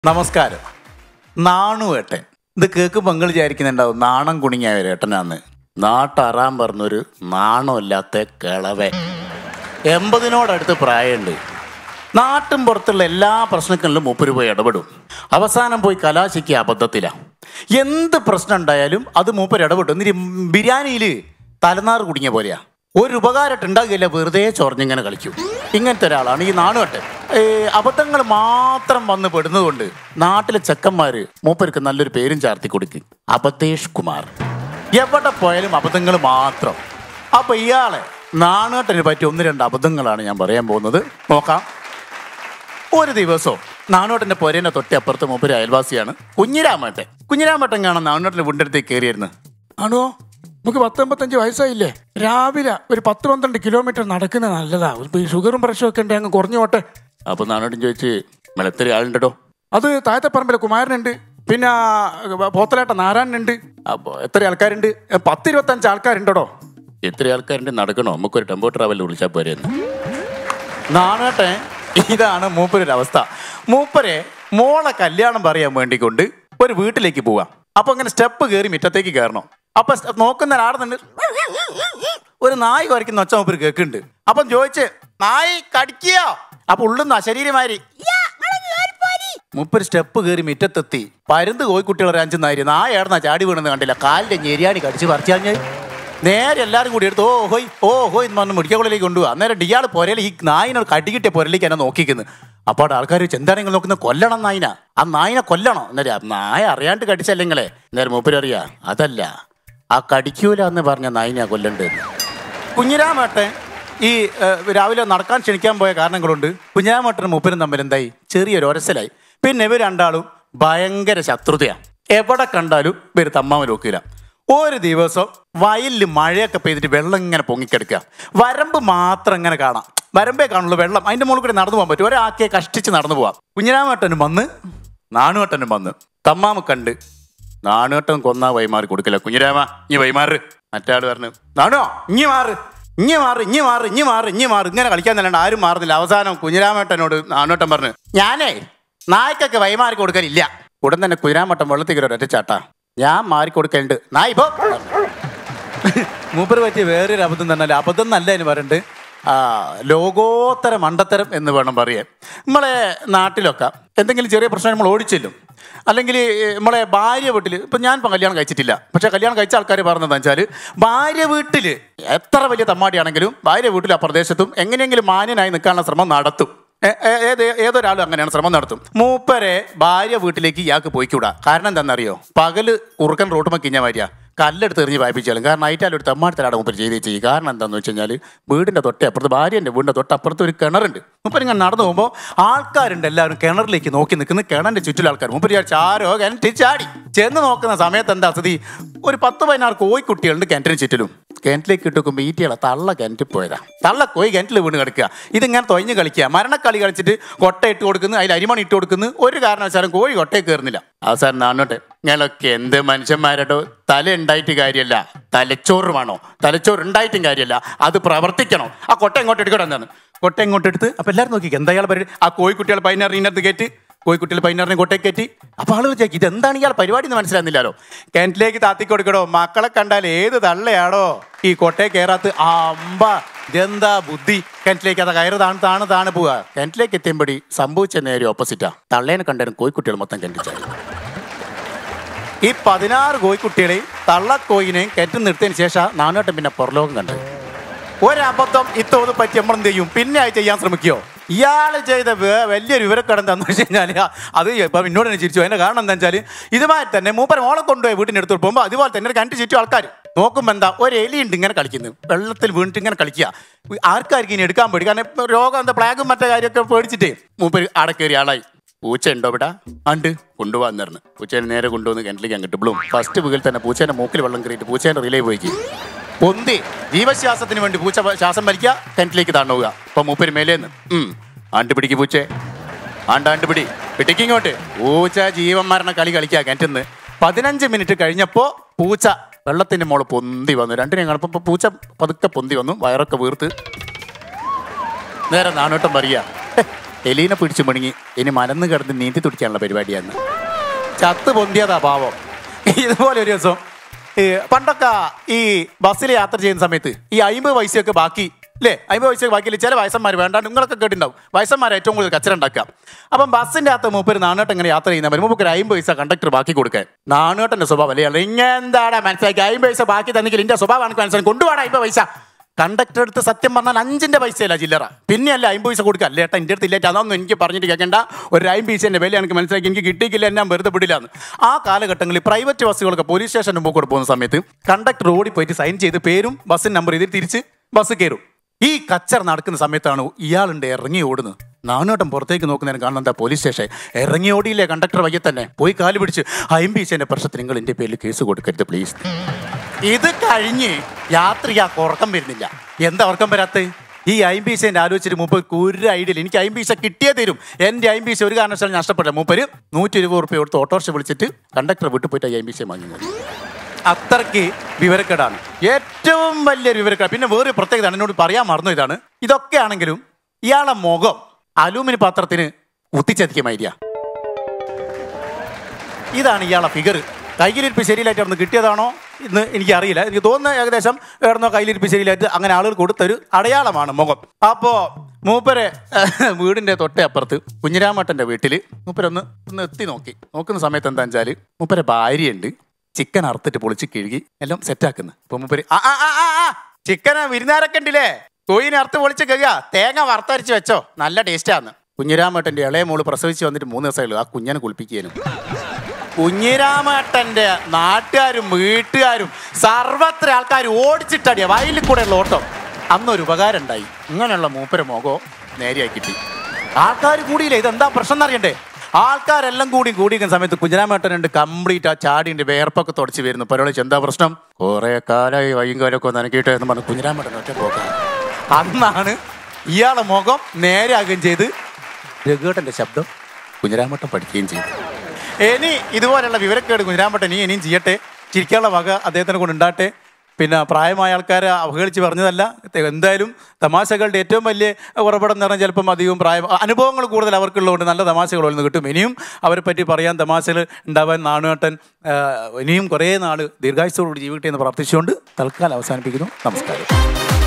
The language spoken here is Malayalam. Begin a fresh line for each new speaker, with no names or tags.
നമസ്കാരം നാണുവേട്ടൻ ഇത് കേൾക്കുമ്പോൾ നിങ്ങൾ വിചാരിക്കുന്നുണ്ടാവും നാണം കുണിങ്ങിയ ഒരു ഏട്ടനാന്ന് നാട്ടറാൻ പറഞ്ഞൊരു നാണമില്ലാത്ത കിളവെ എൺപതിനോടടുത്ത് പ്രായമുണ്ട് നാട്ടും പുറത്തുള്ള എല്ലാ പ്രശ്നങ്ങളിലും മൂപ്പര് പോയി ഇടപെടും അവസാനം പോയി കലാശിക്ക് അബദ്ധത്തിലാണ് എന്ത് പ്രശ്നം ഉണ്ടായാലും അത് മൂപ്പര് ഇടപെടും എന്നിട്ട് ബിരിയാണിയിൽ തലനാറ് കുടുങ്ങിയ പോലെയാ ഒരു ഉപകാരമായിട്ട് ഉണ്ടാകില്ല വെറുതെ ചൊറഞ്ഞിങ്ങനെ കളിക്കും ഇങ്ങനത്തെ ഒരാളാണ് ഈ നാണുവട്ടെ അബദ്ധങ്ങൾ മാത്രം വന്ന് പെടുന്നതുകൊണ്ട് നാട്ടിലെ ചെക്കന്മാര് മൂപ്പർക്ക് നല്ലൊരു പേരും ചാർത്തി കൊടുക്കും അബദ്ധേഷ് കുമാർ എവിടെ പോയാലും അബദ്ധങ്ങൾ മാത്രം അപ്പൊ ഇയാളെ നാണുവട്ടന് പറ്റിയ ഒന്ന് രണ്ട് അബദ്ധങ്ങളാണ് ഞാൻ പറയാൻ പോകുന്നത് നോക്കാം ഒരു ദിവസവും നാണോട്ടന്റെ പൊരേന്റെ തൊട്ടി അപ്പുറത്ത് മൂപ്പര് അയൽവാസിയാണ് കുഞ്ഞിരാമേട്ടൻ കുഞ്ഞിരാമേട്ടൻ കാണാൻ നാണോട്ടന്റെ വീണ്ടെടുത്തേക്ക് കയറിയിരുന്നു
ആണോ നമുക്ക് പത്തൊമ്പത്തഞ്ച് വയസ്സായില്ലേ രാവിലെ ഒരു പത്ത് പന്ത്രണ്ട് കിലോമീറ്റർ നടക്കുന്നത് നല്ലതാ ഇപ്പൊ ഈ ഷുഗറും പ്രഷറും ഒക്കെ ഉണ്ട് അങ്ങ് കുറഞ്ഞു പോട്ടെ
അപ്പൊ നാണോട്ടൻ ചോദിച്ച് മെളത്തിരി ആളുണ്ടോ
അത് താഴത്തെ പറമ്പിലെ കുമാരനുണ്ട് പിന്നെ പോത്തലാട്ട നാരായണനുണ്ട്
അപ്പൊ
എത്ര ആൾക്കാരുണ്ട് ഏ, പത്ത് ഇരുപത്തഞ്ച് ആൾക്കാരുണ്ടോ
എത്ര ആൾക്കാരുടെ നടക്കണോ നമുക്കൊരു ടെമ്പോ ട്രാവലിൽ വിളിച്ചാൽ പോരെന്ന് നാണോട്ടെ ഇതാണ് മൂപ്പരൊരു അവസ്ഥ മൂപ്പരെ മോളെ കല്യാണം പറയാൻ വേണ്ടിക്കൊണ്ട് ഒരു വീട്ടിലേക്ക് പോവാം അപ്പൊ അങ്ങനെ സ്റ്റെപ്പ് കയറി മുറ്റത്തേക്ക് കയറണം അപ്പൊ സ്റ്റ- നോക്കുന്ന ആടുന്നുണ്ട് ഒരു നായ് കുറയ്ക്കുന്ന ഒച്ച മൂപ്പര് കേൾക്കുന്നുണ്ട് അപ്പം ചോദിച്ച് നായ് കടിക്കയോ അപ്പൊ ഉള്ളുന്ന ശരീരമാരി മുപ്പൊരു സ്റ്റെപ്പ് കയറി മുറ്റത്തെത്തി പരുന്ത് കോഴിക്കുട്ടികൾ അഞ്ചു നായര് നായ ഏടന്ന ചാടി വീണെന്ന് കണ്ടില്ല കാലിന്റെ ഞെരിയാണി കടിച്ച് പറിച്ചാഞ്ഞ് നേരെ എല്ലാവരും കൂടി എടുത്ത് ഓ ഹോയ് ഓ ഹോയ് എന്ന് പറഞ്ഞ് മെഡിക്കൽ കോളേജിലേക്ക് കൊണ്ടുപോകുക അന്നേരം ഇയാൾ പുരയിൽ ഈ നായിനെ കടി കിട്ടിയ പുരയിലേക്ക് എന്നെ നോക്കിക്കുന്നു അപ്പോൾ അവിടെ ആൾക്കാർ വെച്ച് എന്താണ് നിങ്ങൾ നോക്കുന്നത് കൊല്ലണം നായിന ആ നായിനെ കൊല്ലണോ എന്നേരം ആ നായ അറിയാണ്ട് കടിച്ചല്ലെങ്കിലേ നേരം മൂപ്പര് അറിയാ അതല്ല ആ കടിക്കൂല എന്ന് പറഞ്ഞ നായിനെ കൊല്ലണ്ടെന്ന് കുഞ്ഞിരാമേട്ടൻ ഈ ഏഹ്, രാവിലെ നടക്കാൻ ക്ഷണിക്കാൻ പോയ കാരണങ്ങളുണ്ട് കുഞ്ഞിരാമേട്ടനും മൂപ്പനും തമ്മിൽ എന്തായി ചെറിയൊരു ഒരസലായി പിന്നെ ഇവർ രണ്ടാളും ഭയങ്കര ശത്രുതയാണ് എവിടെ കണ്ടാലും ഇവർ തമ്മാമ നോക്കില്ല ഒരു ദിവസം വയലിൽ മഴയൊക്കെ പെയ്തിട്ട് വെള്ളം ഇങ്ങനെ പൊങ്ങിക്കെടുക്കുക വരമ്പ് മാത്രം ഇങ്ങനെ കാണാം വരമ്പേ കാണുള്ളൂ വെള്ളം അതിന്റെ മുകളിൽ കൂടി നടന്നു പോകാൻ പറ്റും ഒരാക്കെ കഷ്ടിച്ച് നടന്നു പോവാം കുഞ്ഞിരാമേട്ടനും വന്ന് നാണുവേട്ടനും വന്ന് തമ്മാമ കണ്ട് നാണുവേട്ടൻ കൊന്നാ വൈമാറി കൊടുക്കില്ല കുഞ്ഞിരാമ ഇനി വൈമാറ് മറ്റാള് പറഞ്ഞു നാണോ ഇഞ്ഞി മാറ് ഇഞ്ഞി മാറ് ഇഞ്ഞി മാറ് ഇഞ്ഞി മാറ് ഇഞ്ഞി മാറ് ഇങ്ങനെ കളിക്കാൻ നല്ലാണ്ട് ആരും മാറുന്നില്ല അവസാനം കുഞ്ഞിരാമേട്ടനോട് നാണുവേട്ടൻ പറഞ്ഞു ഞാനേ നായ്ക്കൊക്കെ വൈമാറി കൊടുക്കലില്ല ഉടൻ തന്നെ കുഞ്ഞിരാമേട്ടൻ വെള്ളത്തിൽ ഒരു ഒറ്റച്ചാട്ടാ ഞാൻ മാറി കൊടുക്കലുണ്ട് നായ് പോ മൂപ്പര് പറ്റിയ വേറൊരു അബദ്ധം തന്നെ അബദ്ധം എന്നല്ല എന്ന് പറഞ്ഞിട്ട് ആ, ലോകോത്തര മണ്ടത്തരം എന്ന് വേണം പറയാൻ നമ്മളെ നാട്ടിലൊക്കെ എന്തെങ്കിലും ചെറിയ പ്രശ്നം നമ്മൾ ഓടിച്ചെല്ലും അല്ലെങ്കിൽ നമ്മളെ ഭാര്യ വീട്ടിൽ ഇപ്പം ഞാൻ ഇപ്പം കല്യാണം കഴിച്ചിട്ടില്ല പക്ഷേ കല്യാണം കഴിച്ച ആൾക്കാർ പറഞ്ഞതെന്ന് വെച്ചാൽ ഭാര്യ വീട്ടിൽ എത്ര വലിയ തമ്മാടിയാണെങ്കിലും ഭാര്യ വീട്ടിൽ ആ പ്രദേശത്തും എങ്ങനെയെങ്കിലും മാന്യനായി നിൽക്കാനുള്ള ശ്രമം നടത്തും ഏ- ഏ- ഏത് ഏതൊരാളും അങ്ങനെയാണ് ശ്രമം നടത്തും മൂപ്പരെ ഭാര്യ വീട്ടിലേക്ക് ഇയാൾക്ക് പോയിക്കൂടാ കാരണം എന്താണെന്നറിയോ പകല് കുറുക്കൻ റോട്ടുമ കിഞ്ഞ മാതിരിയാ കല്ലെടുത്ത് എറിഞ്ഞ് വായിപ്പിച്ചാലും കാരണം അതിൻ്റെ ഒരു തെമ്മാടത്തിലാണ് മൂപ്പർ ചെയ്ത് ചെയ്യും കാരണം എന്താണെന്ന് വെച്ച് കഴിഞ്ഞാൽ വീടിൻ്റെ തൊട്ടേ അപ്പുറത്ത് ഭാര്യൻ്റെ വീടിൻ്റെ തൊട്ടപ്പുറത്ത് ഒരു കിണറുണ്ട് മൂപ്പർ ഇങ്ങനെ നടന്നു പോകുമ്പോൾ ആൾക്കാരുണ്ട് എല്ലാവരും കിണറിലേക്ക് നോക്കി നിൽക്കുന്ന കിണറിൻ്റെ ചുറ്റിലും ആൾക്കാർ മൂപ്പർ വിചാരിച്ചു ആരോ കിണറ്റിൽ ചാടി ചെന്ന് നോക്കുന്ന സമയത്ത് എന്താ സ്ഥിതി ഒരു പത്ത് പതിനാറ് കോഴിക്കുട്ടികളുണ്ട് കിണറ്റിന് ചുറ്റിലും കിണറ്റിലേക്ക് ഇട്ട് നോക്കുമ്പോൾ ഈറ്റികളെ തള്ള കിണറ്റിൽ പോയതാ തള്ള കോഴി കിണറ്റിൽ വീണ് കിടക്കുക ഇതിങ്ങനെ തൊഴിഞ്ഞ് കളിക്കുക മരണക്കളി കളിച്ചിട്ട് കൊട്ട ഇട്ട് കൊടുക്കുന്നു അതിൽ അരിമണി ഇട്ട് കൊടുക്കുന്നു ഒരു കാരണവശാലും കോഴി കൊട്ടയിൽ കയറുന്നില്ല അവസാനം നാണോട്ടെ ഞങ്ങളൊക്കെ എന്ത് മനുഷ്യന്മാരോ തല ഉണ്ടായിട്ട് കാര്യമല്ല തലച്ചോറ് വേണോ തലച്ചോറ് ഉണ്ടായിട്ടും കാര്യമല്ല അത് പ്രവർത്തിക്കണോ ആ കൊട്ട ഇങ്ങോട്ട് എടുക്കണം എന്താണ് കൊട്ട ഇങ്ങോട്ട് എടുത്ത് അപ്പൊ എല്ലാവരും നോക്കി എന്താ ഇയാൾ പരിപാടി ആ കോഴിക്കുട്ടികൾ പതിനാറ് ഇതിനകത്ത് കയറ്റി കോഴിക്കുട്ടികൾ പതിനാറിനെ കൊട്ടയിൽ കയറ്റി അപ്പൊ ആള് വിചാരിക്കും ഇത് എന്താണ് ഇയാൾ പരിപാടി എന്ന് മനസ്സിലാകുന്നില്ലല്ലോ കിണറ്റിലേക്ക് താത്തി കൊടുക്കണോ മക്കളെ കണ്ടാൽ ഏത് തള്ളയാണോ ഈ കൊട്ടയെ കയറാത്ത് ആ അമ്പ ഇതെന്താ ബുദ്ധി കിണറ്റിലേക്ക് അത് കയറ് താണ് താണ് താണ് പോവുക കിണറ്റിലേക്ക് എത്തിയമ്പടി സംഭവിച്ച നേരെ ഓപ്പോസിറ്റാ തള്ളേനെ കണ്ടാലും കോഴിക്കുട്ടികൾ മൊത്തം കിണറ്റിച്ചായി ഈ പതിനാറ് കോഴിക്കുട്ടികളെയും തള്ളക്കോയിനെയും കയറ്റി നിർത്തിയതിന് ശേഷം നാനോട്ടം പിന്നെ പുറലോകം കണ്ടത് ഒരബദ്ധം ഇത്തോത് പറ്റി നമ്മൾ എന്ത് ചെയ്യും പിന്നെ അത് ചെയ്യാൻ ശ്രമിക്കുമോ ഇയാൾ ചെയ്ത വേ- വലിയൊരു വിവരക്കടം എന്താന്ന് വെച്ച് കഴിഞ്ഞാൽ അത് ഇപ്പം എന്നോട് തന്നെ ചിരിച്ചു അതിന്റെ കാരണം എന്താ വെച്ചാൽ ഇതുമായി തന്നെ മൂപ്പൻ ഓളെ കൊണ്ടുപോയി വീട്ടിൻ്റെ അടുത്ത് പോകുമ്പോൾ അതുപോലെ തന്നെ ഒരു കണ്ടു ചുറ്റും ആൾക്കാർ നോക്കുമ്പോൾ എന്താ ഒരു എലിയുണ്ട് ഇങ്ങനെ കളിക്കുന്നു വെള്ളത്തിൽ വീണിട്ട് ഇങ്ങനെ കളിക്കുക ആർക്കാർക്കും ഇനി എടുക്കാൻ പേടി കാരണം ഇപ്പൊ രോഗം എന്താ പ്ലാഗും മറ്റേ കാര്യമൊക്കെ പേടിച്ചിട്ടേ മൂപ്പര് അവിടെ കയറി ആളായി പൂച്ച ഉണ്ടോ ഇവിടെ ഉണ്ട് കൊണ്ടുപോകാന്നിരുന്നു പൂച്ചേനെ നേരെ കൊണ്ടുവന്ന് കിണറ്റിലേക്ക് അങ്ങ് ഇട്ടു ഫസ്റ്റ് വീട്ടിൽ തന്നെ പൂച്ചേന്റെ മൂക്കിൽ വെള്ളം കയറിയിട്ട് പൂച്ചേന്റെ റിലേ പോയിക്ക് പൊന്തി ജീവശ്വാസത്തിന് വേണ്ടി പൂച്ച വ- ശ്വാസം വലിക്കുക കിണറ്റിലേക്ക് താണുക ഇപ്പൊ മൂപ്പര് മേലേന്ന് ഉം ആണ്ട് പിടിക്ക് പൂച്ചേ ആണ്ട് ആണ്ട് പിടി പിടിക്കിങ്ങോട്ട് പൂച്ച ജീവൻ മരണ കളി കളിക്കുക കിണറ്റിന്ന് പതിനഞ്ച് മിനിറ്റ് കഴിഞ്ഞപ്പോ പൂച്ച വെള്ളത്തിന്റെ മോള് പൊന്തി വന്നു രണ്ടിനെയും കാണുമ്പോ പൂച്ച പതുക്കെ പൊന്തി വന്നു വയറൊക്കെ വീർത്ത് നേരെ നാണോട്ടം പറയുക എലീനെ പിടിച്ച് മിണുങ്ങി ഇനി മലന്ന് കിടന്ന് നീന്തി തുടിക്കാനുള്ള പരിപാടിയാണ് ചത്ത് പൊന്തിയതാ പാവം ഇതുപോലെ ഒരു ദിവസം ഈ പണ്ടൊക്കെ ഈ ബസ്സിൽ യാത്ര ചെയ്യുന്ന സമയത്ത് ഈ അമ്പത് പൈസയൊക്കെ ബാക്കി അല്ലേ അമ്പത് പൈസയൊക്കെ ബാക്കിയില്ല ചില വയസ്സന്മാർ വേണ്ട നിങ്ങളൊക്കെ കേട്ടിട്ടുണ്ടാവും വയസ്സന്മാർ ഏറ്റവും കൂടുതൽ കച്ചറ ഉണ്ടാക്കുക അപ്പം ബസ്സിൻ്റെ അകത്ത് മൂപ്പര് നാണേട്ടൻ ഇങ്ങനെ യാത്ര ചെയ്യുന്ന മൂപ്പര് ഒരു അമ്പത് പൈസ കണ്ടക്ടർ ബാക്കി കൊടുക്കാൻ നാണേട്ടൻ്റെ സ്വഭാവം അല്ലേ ഇങ്ങെന്താടാ മനസ്സിലാക്കി അമ്പത് പൈസ ബാക്കി തന്നെങ്കിൽ എൻ്റെ സ്വഭാവം എനിക്ക് മനസ്സിലാക്കി കൊണ്ടുപോടാ അമ്പത് പൈസ കണ്ടക്ടർ അടുത്ത് സത്യം പറഞ്ഞാൽ അഞ്ചിന്റെ പൈസയല്ല ചില്ലറ പിന്നെയല്ല അമ്പത് പൈസ കൊടുക്കുക അല്ലേ ഏട്ടാ എൻ്റെ അടുത്ത് ഇല്ലേട്ടാ അതൊന്നും എനിക്ക് പറഞ്ഞിട്ട് കേൾക്കണ്ട ഒരു അമ്പത് പൈസേൻ്റെ വില എനിക്ക് മനസ്സിലാക്കി എനിക്ക് കിട്ടിയില്ല എന്നെ വെറുതെ വിടില്ലാന്ന് ആ കാലഘട്ടങ്ങളിൽ പ്രൈവറ്റ് ബസ്സുകളൊക്കെ പോലീസ് സ്റ്റേഷന് മുമ്പോട്ട് പോകുന്ന സമയത്ത് കണ്ടക്ടർ ഓടി പോയിട്ട് സൈൻ ചെയ്ത് പേരും ബസ്സിൻ നമ്പർ ഇതിൽ തിരിച്ച് ബസ് കയറും ഈ കച്ചർ നടക്കുന്ന സമയത്താണ് ഇയാളുണ്ട് ഇറങ്ങി ഓടുന്നത് നാനോട്ടം പുറത്തേക്ക് നോക്കുന്നതിന് കാണുന്ന എന്താ പോലീസ് സ്റ്റേഷൻ ഇറങ്ങി ഓടിയില്ലേ കണ്ടക്ടർ വയ്യ തന്നെ പോയി കാല് പിടിച്ച് അമ്പീശന്റെ പ്രശ്നത്തിന് നിങ്ങൾ എൻ്റെ പേരിൽ കേസ് കൊടുക്കരുത് പ്ലീസ് ഇത് കഴിഞ്ഞ് യാത്രയ്ക്ക് ഉറക്കം വരുന്നില്ല എന്താ ഉറക്കം വരാത്ത ഈ അമ്പീശേന്റെ ആലോചിച്ചിട്ട് മൂപ്പർക്ക് ഒരു ഐഡിയ എനിക്ക് അമ്പീശ കിട്ടിയേ തരും എൻ്റെ അമ്പീശ ഒരു കാരണവശാലും നഷ്ടപ്പെട്ടില്ല മൂപ്പര് നൂറ്റി ഇരുപത് റുപ്യ കൊടുത്ത് ഓട്ടോറിക്ഷ വിളിച്ചിട്ട് കണ്ടക്ടർ വിട്ടു പോയിട്ട് ഈ അമ്പീശ വാങ്ങുന്നത് അത്രയ്ക്ക് വിവരക്കേടാണ് ഏറ്റവും വലിയൊരു വിവരക്കേട് പിന്നെ വേറെ പ്രത്യേകത എന്നോട് പറയാൻ മറന്നു ഇതാണ് ഇതൊക്കെ ആണെങ്കിലും ഇയാളെ മുഖം അലൂമിനി പാത്രത്തിന് കുത്തിച്ചതിക്കുമായിരിയ ഇതാണ് ഇയാളെ ഫിഗർ കയ്യിലിരിപ്പ് ശരിയിലായിട്ട് അവിടുന്ന് കിട്ടിയതാണോ എന്ന് എനിക്കറിയില്ല എനിക്ക് തോന്നുന്ന ഏകദേശം എവിടുന്നോ കയ്യിലിരിപ്പ് ശരിയിലായിട്ട് അങ്ങനെ ആളുകൾ കൊടുത്തൊരു അടയാളമാണ് മുഖം അപ്പോൾ മൂപ്പരെ വീടിൻ്റെ തൊട്ടേ അപ്പുറത്ത് കുഞ്ഞിരാമട്ടൻ്റെ വീട്ടിൽ മൂപ്പരൊന്ന് ഒന്ന് എത്തി നോക്കി നോക്കുന്ന സമയത്ത് എന്താ വെച്ചാൽ മൂപ്പരെ ഭാര്യയുണ്ട് ചിക്കൻ അറുത്തിട്ട് പൊളിച്ച് കിഴുകി എല്ലാം സെറ്റാക്കുന്നു അപ്പൊ മൂപ്പര് ആ ആ ആ ആ, ആ ചിക്കൻ വിരുന്നാരൊക്കെ ഉണ്ടില്ലേ കോയിനെ അറുത്ത് പൊളിച്ച് കഴിയുക തേങ്ങ വറുത്തരച്ച് വെച്ചോ നല്ല ടേസ്റ്റാന്ന് കുഞ്ഞിരാമേട്ടൻ്റെ ഇളയ മോള് പ്രസവിച്ച് വന്നിട്ട് മൂന്ന് ദിവസമേ ആ കുഞ്ഞനെ കുളിപ്പിക്കാനും കുഞ്ഞിരാമേട്ടൻ്റെ നാട്ടുകാരും വീട്ടുകാരും സർവത്ര ആൾക്കാർ ഓടിച്ചിട്ടടിയ വയലിൽ കൂടെയുള്ള ഓട്ടം അന്നൊരു ഉപകാരം ഉണ്ടായി ഇങ്ങനെയുള്ള മൂപ്പര മുഖോ നേരെയായി കിട്ടി ആൾക്കാർ കൂടിയില്ല ഇതെന്താ പ്രശ്നം എന്നറിയണ്ടേ ആൾക്കാരെല്ലാം കൂടി കൂടിയിരിക്കുന്ന സമയത്ത് കുഞ്ഞിരാമേട്ടനുണ്ട് കംപ്ലീറ്റ് ആ ചാടിന്റെ വേർപ്പൊക്കെ തുടച്ച് വരുന്നു പരിപാടി എന്താ പ്രശ്നം കുറെ കാലമായി വൈകുന്നേരമൊക്കെ ഒന്ന് നനക്കിയിട്ട് എന്ന് പറഞ്ഞ് കുഞ്ഞിരാമേട്ടൻ ഒറ്റ പോക്കാം അന്നാണ് ഇയാളെ മുഖം നേരെയാകുകയും ചെയ്ത് രഘുവേട്ടന്റെ ശബ്ദം കുഞ്ഞിരാമേട്ടൻ പഠിക്കുകയും ചെയ്തു ഇനി ഇതുപോലെയുള്ള വിവരക്കേട് കുഞ്ഞിരാമേട്ടൻ ഇനി ഇനിയും ചെയ്യട്ടെ ചിരിക്കാനുള്ള വക അദ്ദേഹത്തിനെ കൊണ്ട് ഉണ്ടാട്ടെ പിന്നെ പ്രായമായ ആൾക്കാരെ അവഹേളിച്ച് പറഞ്ഞതല്ല എന്തായാലും തമാശകളുടെ ഏറ്റവും വലിയ ഉറവിടം എന്ന് പറഞ്ഞാൽ ചിലപ്പം അധികവും പ്രായം അനുഭവങ്ങൾ കൂടുതൽ അവർക്കുള്ളതുകൊണ്ട് നല്ല തമാശകൾ നിന്ന് കിട്ടും ഇനിയും അവരെ പറ്റി പറയാൻ തമാശകൾ ഉണ്ടാവാൻ നാണുവേട്ടൻ ആ, ഇനിയും കുറേ നാൾ ദീർഘായുസോടുകൂടി ജീവിക്കട്ടെ എന്ന് പ്രാർത്ഥിച്ചുകൊണ്ട് തൽക്കാലം അവസാനിപ്പിക്കുന്നു നമസ്കാരം